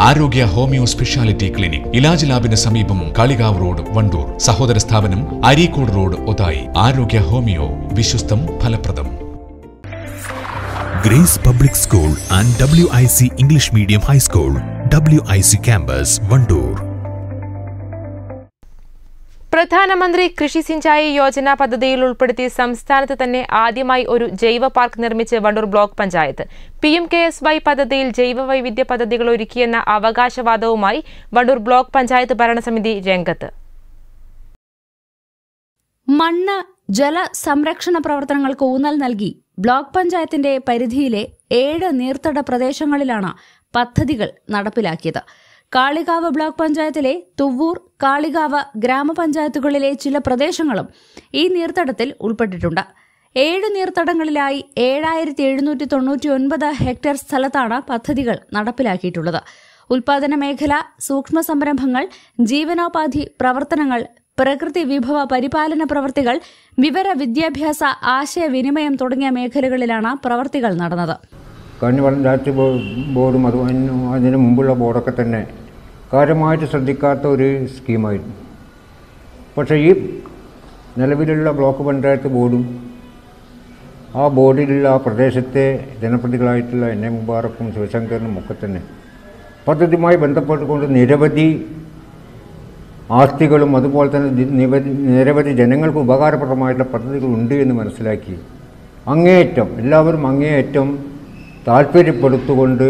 ആരോഗ്യ homeo speciality clinic Ilaj ലാബിന് സമീപം കാളികാവ് റോഡ് വണ്ടൂർ സഹോദര സ്ഥാപനം അരീക്കോട് റോഡ് ഒതായി ആരോഗ്യ ഹോമിയോ വിശ്വസ്തം ഫലപ്രദം grace public school and W I C English medium high school W I C campus Wandoor പ്രധാനമന്ത്രി കൃഷി സിഞ്ചായി യോജന പദ്ധതിയിൽ ഉൾപ്പെടുത്തി സംസ്ഥാനത്ത് തന്നെ ആദ്യമായി ഒരു ജൈവ പാർക്ക് നിർമ്മിച്ച് Wandoor block panchayat P M K S Y പദ്ധതിയിൽ ജൈവ വൈവിധ്യ പദ്ധതികൾ ഒരുക്കിയെന്ന അവകാശവാദവുമായി വണ്ടൂർ ബ്ലോക്ക് പഞ്ചായത്ത് ഭരണസമിതി രംഗത്ത് മണ്ണ് ജല സംരക്ഷണ പ്രവർത്തനങ്ങൾക്ക് ഊന്നൽ നൽകി ബ്ലോക്ക് പഞ്ചായത്തിന്റെ പരിധിയിലെ ഏഴ് നീർത്തട പ്രദേശങ്ങളിലാണ് പദ്ധതികൾ നടപ്പിലാക്കിയത് കാളികാവ് ബ്ലോക്ക് പഞ്ചായത്തിലെ തുവ്വൂർ കാളികാവ് ഗ്രാമപഞ്ചായത്തുകളിലെ ചില പ്രദേശങ്ങളും ഈ നീർത്തടത്തിൽ ഉൾപ്പെട്ടിട്ടുണ്ട് ഏഴ് നീർത്തടങ്ങളിലായി ഏഴായിരത്തി എഴുന്നൂറ്റി തൊണ്ണൂറ്റി ഒൻപത് ഹെക്ടർ സ്ഥലത്താണ് പദ്ധതികൾ നടപ്പിലാക്കിയിട്ടുള്ളത് ഉൽപാദന മേഖല സൂക്ഷ്മ സംരംഭങ്ങൾ ജീവനോപാധി പ്രവർത്തനങ്ങൾ പ്രകൃതി വിഭവ പരിപാലന പ്രവൃത്തികൾ വിവര വിദ്യാഭ്യാസ ആശയവിനിമയം തുടങ്ങിയ മേഖലകളിലാണ് പ്രവർത്തികൾ നടന്നത് കഴിഞ്ഞ പഞ്ചായത്ത് ബോ- ബോർഡും അത് അതിന് അതിന് മുമ്പുള്ള ബോർഡൊക്കെ തന്നെ കാര്യമായിട്ട് ശ്രദ്ധിക്കാത്ത ഒരു സ്കീമായിരുന്നു പക്ഷേ ഈ നിലവിലുള്ള ബ്ലോക്ക് പഞ്ചായത്ത് ബോർഡും ആ ബോർഡിലുള്ള ആ പ്രദേശത്തെ ജനപ്രതികളായിട്ടുള്ള എൻ എ മുബാറക്കും ശിവശങ്കറിനും ഒക്കെ തന്നെ പദ്ധതിയുമായി ബന്ധപ്പെട്ടുകൊണ്ട് നിരവധി ആസ്തികളും അതുപോലെ തന്നെ ദി- നിരവധി നിരവധി ജനങ്ങൾക്ക് ഉപകാരപ്രദമായിട്ടുള്ള പദ്ധതികൾ ഉണ്ട് എന്ന് മനസ്സിലാക്കി അങ്ങേയറ്റം എല്ലാവരും അങ്ങേയറ്റം താല്പര്യപ്പെടുത്തുകൊണ്ട്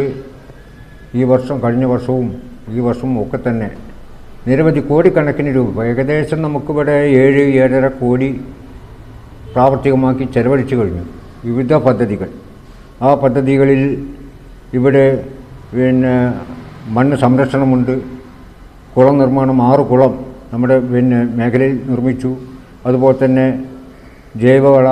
ഈ വർഷം കഴിഞ്ഞ വർഷവും ഈ വർഷവും ഒക്കെ തന്നെ നിരവധി കോടിക്കണക്കിന് രൂപ ഏകദേശം നമുക്കിവിടെ ഏഴ് ഏഴര കോടി പ്രാവർത്തികമാക്കി ചെലവഴിച്ചു കഴിഞ്ഞു വിവിധ പദ്ധതികൾ ആ പദ്ധതികളിൽ ഇവിടെ പിന്നെ മണ്ണ് സംരക്ഷണമുണ്ട് കുളം നിർമ്മാണം ആറ് കുളം നമ്മുടെ പിന്നെ മേഖലയിൽ നിർമ്മിച്ചു അതുപോലെ തന്നെ ജൈവവള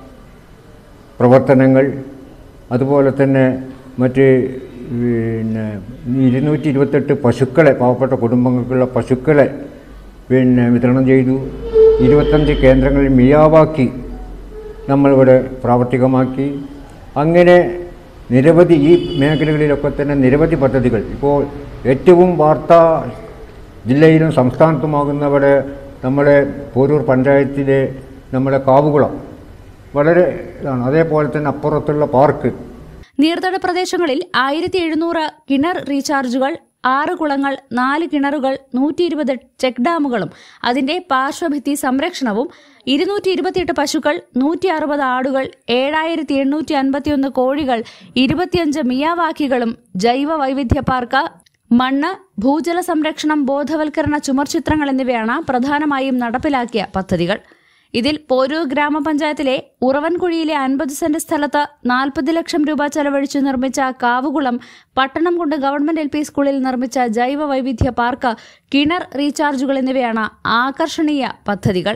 പ്രവർത്തനങ്ങൾ അതുപോലെ തന്നെ മറ്റ് പിന്നെ ഇരുന്നൂറ്റി ഇരുപത്തെട്ട് പശുക്കളെ പാവപ്പെട്ട കുടുംബങ്ങൾക്കുള്ള പശുക്കളെ പിന്നെ വിതരണം ചെയ്തു ഇരുപത്തഞ്ച് കേന്ദ്രങ്ങളിൽ മിയാവാക്കി നമ്മളിവിടെ പ്രാവർത്തികമാക്കി അങ്ങനെ നിരവധി ഈ മേഖലകളിലൊക്കെ തന്നെ നിരവധി പദ്ധതികൾ ഇപ്പോൾ ഏറ്റവും വാർത്താ ജില്ലയിലും സംസ്ഥാനത്തുമാകുന്നവിടെ നമ്മുടെ പോരൂർ പഞ്ചായത്തിലെ നമ്മുടെ കാവുകുളം വളരെ ഇതാണ് അതേപോലെ തന്നെ അപ്പുറത്തുള്ള പാർക്ക് നീർത്തട പ്രദേശങ്ങളിൽ ആയിരത്തി എഴുന്നൂറ് കിണർ റീചാർജുകൾ ആറ് കുളങ്ങൾ നാല് കിണറുകൾ നൂറ്റി ഇരുപത് ചെക്ക് ഡാമുകളും അതിന്റെ പാർശ്വഭിത്തി സംരക്ഷണവും ഇരുന്നൂറ്റി ഇരുപത്തിയെട്ട് പശുക്കൾ നൂറ്റി അറുപത് ആടുകൾ ഏഴായിരത്തി എണ്ണൂറ്റി അൻപത്തിയൊന്ന് കോഴികൾ ഇരുപത്തിയഞ്ച് മിയാവാക്കികളും ജൈവ വൈവിധ്യ പാർക്ക് മണ്ണ് ഭൂജല സംരക്ഷണം ബോധവൽക്കരണ ചുമർചിത്രങ്ങൾ എന്നിവയാണ് പ്രധാനമായും നടപ്പിലാക്കിയ പദ്ധതികൾ ഇതിൽ പോരൂർ ഗ്രാമപഞ്ചായത്തിലെ ഉറവൻകുഴിയിലെ അൻപത് സെന്റ് സ്ഥലത്ത് നാൽപ്പത് ലക്ഷം രൂപ ചെലവഴിച്ച് നിർമ്മിച്ച Kavukulam Pattanamkundu government L P സ്കൂളിൽ നിർമ്മിച്ച ജൈവ വൈവിധ്യ പാർക്ക് കിണർ റീചാർജുകൾ എന്നിവയാണ് ആകർഷണീയ പദ്ധതികൾ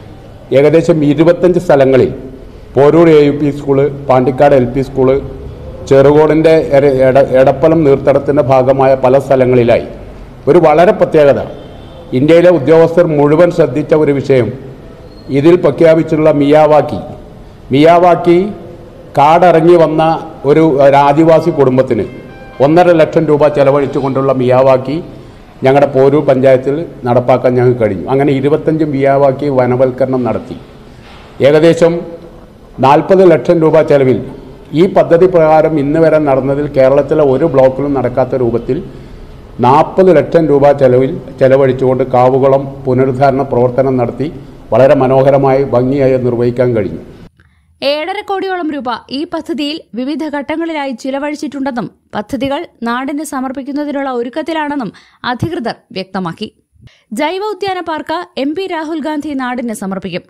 ഏകദേശം ഇരുപത്തഞ്ച് സ്ഥലങ്ങളിൽ Poroor A U P school Pandikkad L P school ചെറുകോടിൻ്റെ എര- എട- എടപ്പലം നീർത്തടത്തിൻ്റെ ഭാഗമായ പല സ്ഥലങ്ങളിലായി ഒരു വളരെ പ്രത്യേകത ഇന്ത്യയിലെ ഉദ്യോഗസ്ഥർ മുഴുവൻ ശ്രദ്ധിച്ച ഒരു വിഷയം ഇതിൽ പ്രഖ്യാപിച്ചിട്ടുള്ള മിയാവാക്കി മിയാവാക്കി കാടിറങ്ങി വന്ന ഒരു ഒരു ആദിവാസി കുടുംബത്തിന് ഒന്നര ലക്ഷം രൂപ ചെലവഴിച്ചുകൊണ്ടുള്ള മിയാവാക്കി ഞങ്ങളുടെ പോരൂർ പഞ്ചായത്തിൽ നടപ്പാക്കാൻ ഞങ്ങൾക്ക് കഴിഞ്ഞു അങ്ങനെ ഇരുപത്തഞ്ച് മിയാവാക്കി വനവൽക്കരണം നടത്തി ഏകദേശം നാൽപ്പത് ലക്ഷം രൂപ ചെലവിൽ ഈ പദ്ധതി പ്രകാരം ഇന്ന് വരെ നടന്നതിൽ കേരളത്തിലെ ഒരു ബ്ലോക്കിലും നടക്കാത്ത രൂപത്തിൽ നാൽപ്പത് ലക്ഷം രൂപ ചെലവിൽ ചെലവഴിച്ചുകൊണ്ട് കാവുകുളം പുനരുദ്ധാരണ പ്രവർത്തനം നടത്തി വളരെ മനോഹരമായി ഭംഗിയായി നിർവഹിക്കാൻ കഴിഞ്ഞു ഏഴര കോടിയോളം രൂപ ഈ പദ്ധതിയിൽ വിവിധ ഘട്ടങ്ങളിലായി ചിലവഴിച്ചിട്ടുണ്ടെന്നും പദ്ധതികൾ നാടിന് സമർപ്പിക്കുന്നതിനുള്ള ഒരുക്കത്തിലാണെന്നും അധികൃതർ വ്യക്തമാക്കി ജൈവ ഉദ്യാന park M P Rahul Gandhi നാടിന് സമർപ്പിക്കും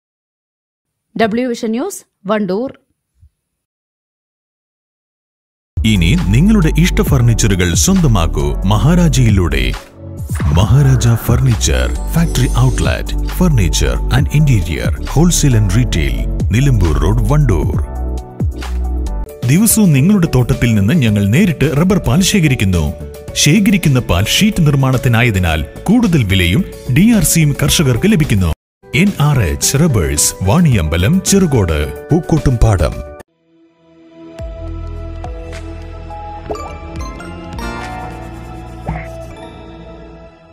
ഡബ്ല്യു വിഷൻ ന്യൂസ് വണ്ടൂർ ഇനി നിങ്ങളുടെ ഇഷ്ട ഫർണിച്ചറുകൾ സ്വന്തമാക്കൂ മഹാരാജയിലൂടെ Maharaja furniture factory outlet furniture and interior wholesale and retail Nilambur road Wandoor ദിവസവും നിങ്ങളുടെ തോട്ടത്തിൽ നിന്ന് ഞങ്ങൾ നേരിട്ട് റബ്ബർ പാൽ ശേഖരിക്കുന്നു ശേഖരിക്കുന്ന പാൽ ഷീറ്റ് നിർമ്മാണത്തിനായതിനാൽ കൂടുതൽ വിലയും ഡി ആർ സിയും കർഷകർക്ക് ലഭിക്കുന്നു N R H rubbers Vaniyambalam Cherukode പൂക്കോട്ടും പാടം